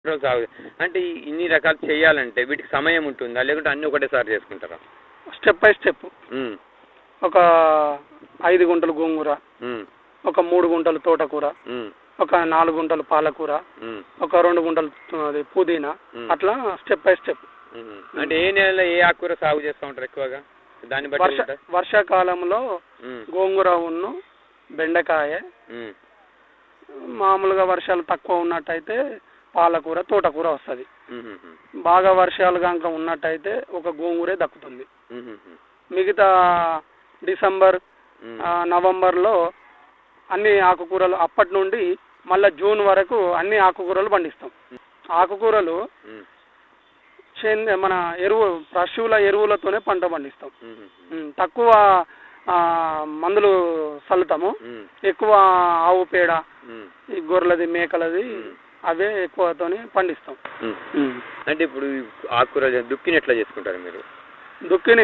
రోజులు సాగు అంటే ఈ ఇన్ని రకాలు చేయాలంటే వీటికి సమయం ఉంటుందా లేకుంటే అన్ని ఒకటేసారి చేసుకుంటారా స్టెప్ బై స్టెప్ ఉమ్, ఒక ఐదు గుంటలు గోంగూర ఉమ్, ఒక మూడు గుంటలు తోటకూర ఉమ్, ఒక నాలుగు గుంటలు పాలకూర ఉమ్, ఒక రెండు గుంటలు అది పుదీనా ఉమ్. అట్లా స్టెప్ బై స్టెప్ ఉమ్. అంటే ఏ నెలలో ఏ ఆకుకూర సాగు చేస్తూ ఉంటారు ఎక్కువగా దాన్ని బట్టి వర్ష ఉంటుందా? వర్షాకాలంలో ఉమ్, గోంగూర ఉన్ను బెండకాయ ఉమ్, మామూలుగా వర్షాలు తక్కువ ఉన్నట్టయితే పాలకూర తోటకూర వస్తుంది ఉమ్, ఉమ్, బాగా వర్షాలు కనుక ఉన్నట్టయితే ఒక గోంగూరే దక్కుతుంది ఉమ్, ఉమ్, మిగతా డిసెంబర్ ఉమ్, ఆ, నవంబర్లో అన్ని ఆకుకూరలు అప్పటి నుండి మళ్ళీ జూన్ వరకు అన్ని ఆకుకూరలు పండిస్తాం ఆకుకూరలు ఉమ్, చేన్- మన ఎరువు పశువుల ఎరువులతోనే పంట పండిస్తాం ఉమ్, ఉమ్, ఉమ్, తక్కువ ఆ, మందులు చల్లుతాము ఉమ్, ఎక్కువ ఆవు పేడ ఉమ్, ఈ గొర్రెలది మేకలది ఉమ్. అవే ఎక్కువతోని పండిస్తాం ఉమ్. ఉమ్. అంటే ఇప్పుడు ఈ ఆకుకూర దుక్కిని ఎట్లా చేసుకుంటారు మీరు దుక్కిని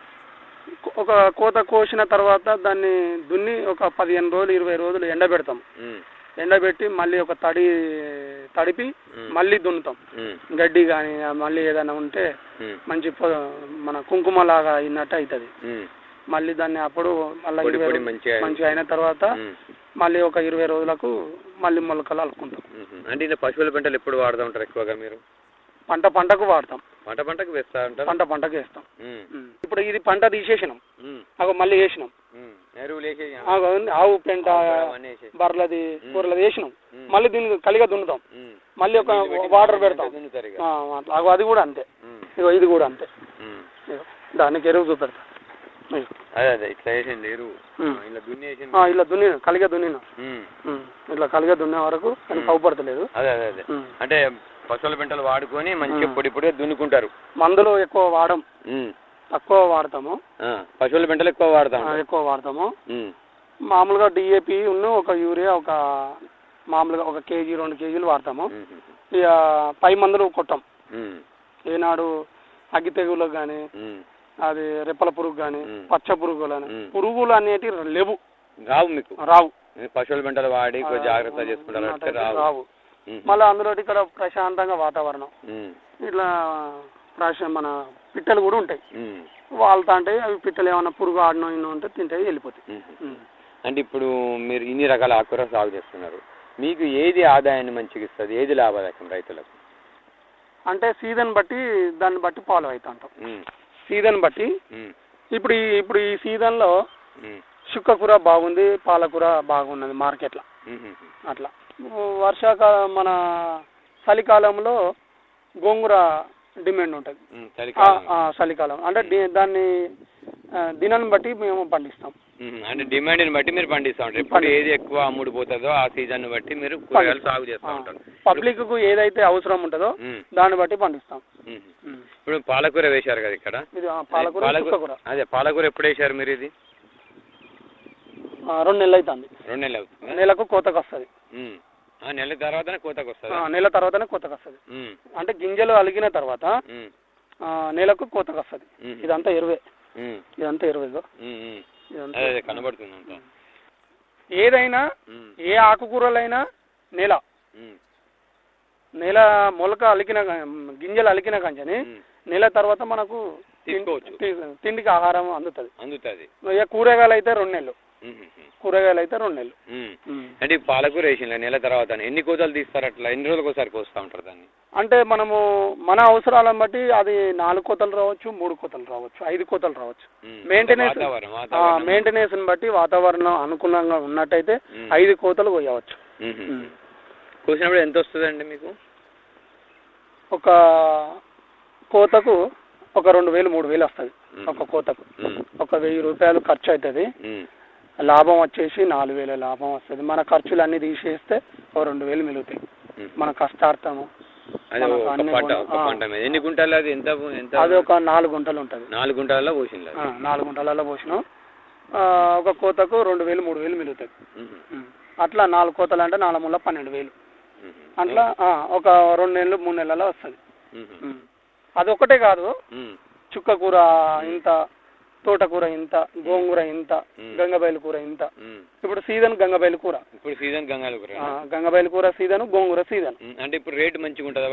ఒక కోత కోసిన తర్వాత దాన్ని దున్ని ఒక పదిహేను రోజులు ఇరవై రోజులు ఎండబెడతాం ఉమ్, ఎండబెట్టి మళ్ళీ ఒక తడి తడిపి ఉమ్, మళ్ళీ దున్నుతాం ఉమ్, గడ్డి కానీ మళ్ళీ ఏదైనా ఉంటే ఉమ్, మంచి పొ- మన కుంకుమ లాగా అయినట్టు అవుతుంది ఉమ్, మళ్ళీ దాన్ని అప్పుడు మళ్ళీ పొడి ఇరవై పొడి రోజులు మంచిగా మంచిగా అయిన తర్వాత ఉమ్, మళ్ళీ ఒక ఇరవై రోజులకు మళ్ళీ మొలకలు అల్లుకుంటాం ఉమ్. అంటే ఇలా పశువుల పంటలు ఎప్పుడు వాడుతూ ఉంటారు ఎక్కువగా మీరు పంట పంటకు వాడతాం పంట పంటకు వేస్తా ఉంటారు పంట పంటకు వేస్తాం ఉమ్, ఉమ్. ఇప్పుడు ఇది పంట తీసేసినాం ఉమ్, అగో మళ్ళీ వేసినాం ఉమ్. ఎరువులు వేసి ఆగో ఉంది, ఆవు పెంట అవన్నీ వేసి బర్రెలది ఉమ్. కూరలది వేసినాం ఉమ్, మళ్ళీ దీన్ని కలిగా దున్నుతాం ఉమ్. మళ్ళీ ఒక నీళ్ళు పెట్టి వాటర్ మళ్ళీ పెడతాం దున్నుతారు ఇక. ఆ, అట్లా అగో అది కూడా అంతే ఉమ్, ఇగో ఇది కూడా అంతే ఉమ్. ఇగో దానికి ఎరువు చూపెడతా ఇగో. అదే అదే ఇట్లా వేసింది ఎరువు ఉమ్. ఇలా దున్ని వేసింది ఆ, ఇలా దున్నిన కలిగా దున్నిన ఉమ్. ఉమ్. ఇట్లా కలిగా దున్నే వరకు అది ఉమ్. కవ్వపడతలేదు అదే అదే అదే ఉమ్. అంటే పశువుల పెంటలు వాడుకొని మంచిగా ఉమ్. పొడి పొడిగా దున్నుకుంటారు మందులు ఎక్కువ వాడం ఉమ్. తక్కువ వాడతాము ఆ, పశువుల పెంటలు ఎక్కువ వాడతాం ఆ, ఎక్కువ వాడతాము ఉమ్. మామూలుగా డిఏపి ఉన్న ఒక యూరియా ఒక మామూలుగా ఒక కేజీ రెండు కేజీలు వాడతాము ఉమ్. ఇక పై మందులు కొట్టాం ఉమ్. ఏనాడు అగ్గి తెగులకు కానీ ఉమ్. అది రెప్పల పురుగు కానీ ఉమ్. పచ్చ పురుగులు అని ఉమ్. పురుగులు అనేటివి లేవు రావు మీకు రావు మీరు పశువుల పెంటలు వాడి కొంచెం జాగ్రత్త చేసుకుంటారు అంటే ఉన్నట్టయితే రావు రావు ఉమ్. మళ్ళీ అందులో ఇక్కడ ప్రశాంతంగా వాతావరణం ఉమ్. ఇట్లా ప్రశా మన పిట్టలు కూడా ఉంటాయి ఉమ్. వాళ్తా అంటే అవి పిట్టలు ఏమైనా పురుగు ఆడనో ఇన్నో ఉంటే తింటాయి వెళ్ళిపోతాయి ఉమ్. ఉమ్. అంటే ఇప్పుడు మీరు ఇన్ని రకాల ఆకుకూర సాగు చేస్తున్నారు మీకు ఏది ఆదాయాన్ని మంచిగా ఇస్తుంది ఏది లాభదాయకం రైతులకు అంటే సీజన్ బట్టి దాన్ని బట్టి ఫాలో అవుతా ఉంటాం ఉమ్. సీజన్ బట్టి ఉమ్. ఇప్పుడు ఈ ఇప్పుడు ఈ సీజన్లో ఉమ్. చుక్కకూర బాగుంది పాలకూర బాగున్నది మార్కెట్లో ఉమ్. ఉమ్. అట్లా వర్షాకాలం మన చలికాలంలో గోంగూర డిమాండ్ ఉంటుంది ఉమ్. ఆ, చలికాలం ఆ, చలికాలం అంటే డి- దాన్ని ఆ, దినాన్ని బట్టి మేము పండిస్తాం ఉమ్. అంటే డిమాండ్ని బట్టి మీరు పండిస్తూ ఉంటారు ఎప్పుడు ఏది ఎక్కువ అమ్ముడు పోతుందో ఆ సీజన్ బట్టి మీరు కూరగాయలు సాగు చేస్తూ ఉంటారు పబ్లిక్కు ఏదైతే అవసరం ఉంటుందో ఉమ్. దాన్ని బట్టి పండిస్తాం ఉమ్. ఉమ్. ఇప్పుడు పాలకూర వేశారు కదా ఇక్కడ ఇది ఆ, పాలకూర చుక్కకూర అదే పాలకూర ఎప్పుడు వేశారు మీరు ఇది ఆ, రెండు నెలలు అవుతుంది రెండు నెలలు అవుతుంది నెలకు కోతకు వస్తుంది ఉమ్. ఆ నెల తర్వాతనే కోతకు వస్తుందా నెల తర్వాతనే కోతకు వస్తుంది ఉమ్. అంటే గింజలు అలిగిన తర్వాత ఉమ్. ఆ, నెలకు కోతకు వస్తుంది ఉమ్. ఇదంతా ఎరువే ఉమ్. ఇదంతా ఎరువేదో ఉమ్. ఉమ్. ఇదంతా అదే అదే కనబడుతుంది అంతా ఏదైనా ఉమ్. ఏ ఆకుకూరలైనా నెల ఉమ్. నెల మొలక అలికిన గా- గింజలు అలికిన కంచని ఉమ్. నెల తర్వాత మనకు తిం- తీసుకోవచ్చు. తి- తిండికి ఆహారం అందుతుంది అందుతుంది ఇక కూరగాయలు అయితే రెండు నెలలు ఉమ్. ఉమ్. కూరగాయలు అయితే రెండు నెలలు ఉమ్. ఉమ్. అంటే ఈ పాలకూర వేసిన నెల తర్వాత ఎన్ని కోతలు తీస్తారు అట్లా ఎన్ని రోజులకు ఒకసారి కోస్తూ ఉంటారు దాన్ని అంటే మనము మన అవసరాలను బట్టి అది నాలుగు కోతలు రావచ్చు మూడు కోతలు రావచ్చు ఐదు కోతలు రావచ్చు ఉమ్. మెయింటెనెన్స్ వాతావరణం వాతావరణం మెయింటెనెన్స్ బట్టి వాతావరణం అనుకూలంగా ఉన్నట్టయితే ఉమ్. ఐదు కోతలు కోయవచ్చు ఉమ్. ఉమ్. కోసినప్పుడు ఎంత వస్తుందండి మీకు ఒక కోతకు ఒక రెండు వేలు మూడు వేలు వస్తుంది ఉమ్. ఒక కోతకు ఉమ్. ఒక వెయ్యి రూపాయలు ఖర్చు అవుతుంది ఉమ్. లాభం వచ్చేసి నాలుగు వేల లాభం వస్తుంది మన ఖర్చులు అన్ని తీసేస్తే ఒక రెండు వేలు మిగులుతాయి ఉమ్. మన కష్టార్థము అదే మనకు ఒక అన్ని పంట కొన- ఒక ఆ. పంట మీద ఎన్ని గుంటలు అది ఎంత ఎంత అది ఒక నాలుగు గుంటలు ఉంటుంది నాలుగు గుంటలలో పోసింది అది. నాలుగు గుంటలలో పోసినాం ఆ, ఒక కోతకు రెండు వేలు మూడు వేలు మిగులుతుంది ఉమ్. ఉమ్. అట్లా నాలుగు కోతలు అంటే నాలుగు మూల పన్నెండు వేలు ఉమ్. అట్లా ఆ, ఒక రెండు నెలలు మూడు నెలల్లో వస్తుంది ఉమ్. ఉమ్. అదొక్కటే కాదు ఉమ్. చుక్క కూర ఇంత తోటకూర ఇంత గోంగూర ఇంత మ్మ్. గంగబయలు కూర ఇంత ఉమ్. ఇప్పుడు సీజన్ గంగబయలు కూర ఇప్పుడు సీజన్ గంగాలు కూర ఆ, గంగబయలు కూర సీజన్ గోంగూర సీజన్ అంటే ఇప్పుడు రేట్ మంచిగా ఉంటుందా